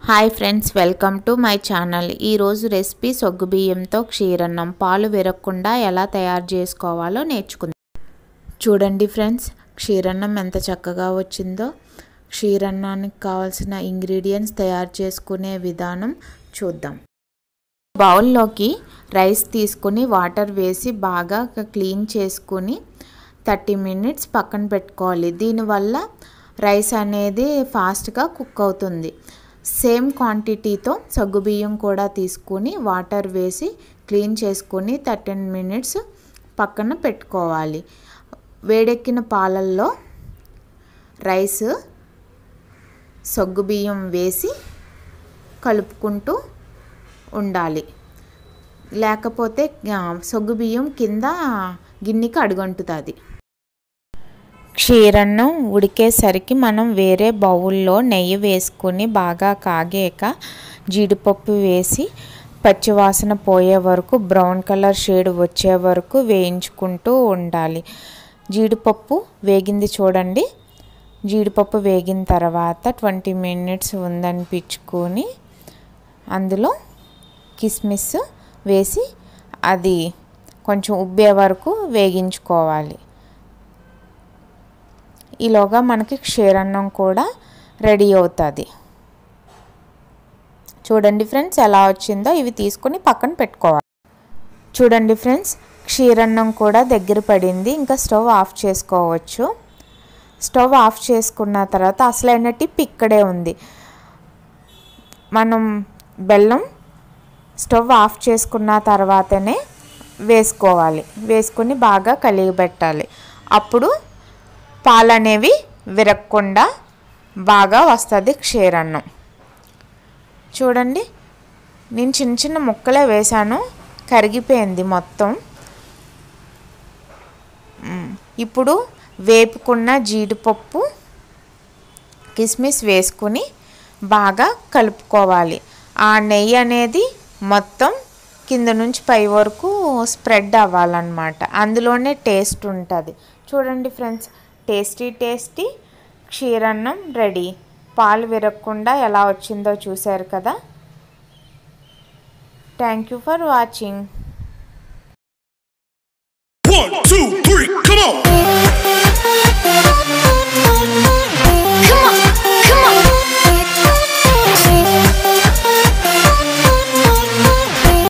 Hi friends welcome to my channel ఈరోజు recipe సొగ్గుబియ్యంతో క్షీరన్నం పాలు విరగకుండా ఎలా తయారు చేసుకోవాలో నేర్చుకుందాం చూడండి ఫ్రెండ్స్ క్షీరన్నం ఎంత చక్కగా వచ్చిందో క్షీరన్నానికి కావాల్సిన ఇంగ్రీడియంట్స్ తయారు చేసుకునే విధానం చూద్దాం బౌల్లోకి రైస్ తీసుకుని వాటర్ వేసి బాగా క్లీన్ చేసుకుని థర్టీ మినిట్స్ పక్కన పెట్టుకోవాలి దీనివల్ల రైస్ అనేది ఫాస్ట్గా కుక్ అవుతుంది సేమ్ క్వాంటిటీతో సగ్గుబియ్యం కూడా తీసుకుని వాటర్ వేసి క్లీన్ చేసుకొని థర్టీన్ మినిట్స్ పక్కన పెట్టుకోవాలి వేడెక్కిన పాలల్లో రైస్ సగ్గుబియ్యం వేసి కలుపుకుంటూ ఉండాలి లేకపోతే సగ్గుబియ్యం కింద గిన్నెకి అడుగంటుతుంది క్షీరన్నం ఉడికేసరికి మనం వేరే బౌల్లో నెయ్యి వేసుకుని బాగా కాగాక జీడిపప్పు వేసి పచ్చివాసన పోయే వరకు బ్రౌన్ కలర్ షేడ్ వచ్చే వరకు వేయించుకుంటూ ఉండాలి జీడిపప్పు వేగింది చూడండి జీడిపప్పు వేగిన తర్వాత ట్వంటీ మినిట్స్ ఉందనిపించుకొని అందులో కిస్మిస్ వేసి అది కొంచెం ఉబ్బే వరకు వేగించుకోవాలి ఈలోగా మనకి క్షీరన్నం కూడా రెడీ అవుతుంది చూడండి ఫ్రెండ్స్ ఎలా వచ్చిందో ఇవి తీసుకొని పక్కన పెట్టుకోవాలి చూడండి ఫ్రెండ్స్ క్షీరన్నం కూడా దగ్గర పడింది ఇంకా స్టవ్ ఆఫ్ చేసుకోవచ్చు స్టవ్ ఆఫ్ చేసుకున్న తర్వాత అసలైన టిప్ ఇక్కడే ఉంది మనం బెల్లం స్టవ్ ఆఫ్ చేసుకున్న తర్వాతనే వేసుకోవాలి వేసుకొని బాగా కలిగిపెట్టాలి అప్పుడు పాలు అనేవి విరగకుండా బాగా వస్తుంది క్షీరన్నం చూడండి నేను చిన్న చిన్న ముక్కలే వేశాను కరిగిపోయింది మొత్తం ఇప్పుడు వేపుకున్న జీడిపప్పు కిస్మిస్ వేసుకుని బాగా కలుపుకోవాలి ఆ నెయ్యి అనేది మొత్తం కింద నుంచి పై వరకు స్ప్రెడ్ అవ్వాలన్నమాట అందులోనే టేస్ట్ ఉంటుంది చూడండి ఫ్రెండ్స్ టేస్టీ టేస్టీ క్షీరన్నం రెడీ పాలు విరగకుండా ఎలా వచ్చిందో చూశారు కదా thank you for watching One, two, three, come on!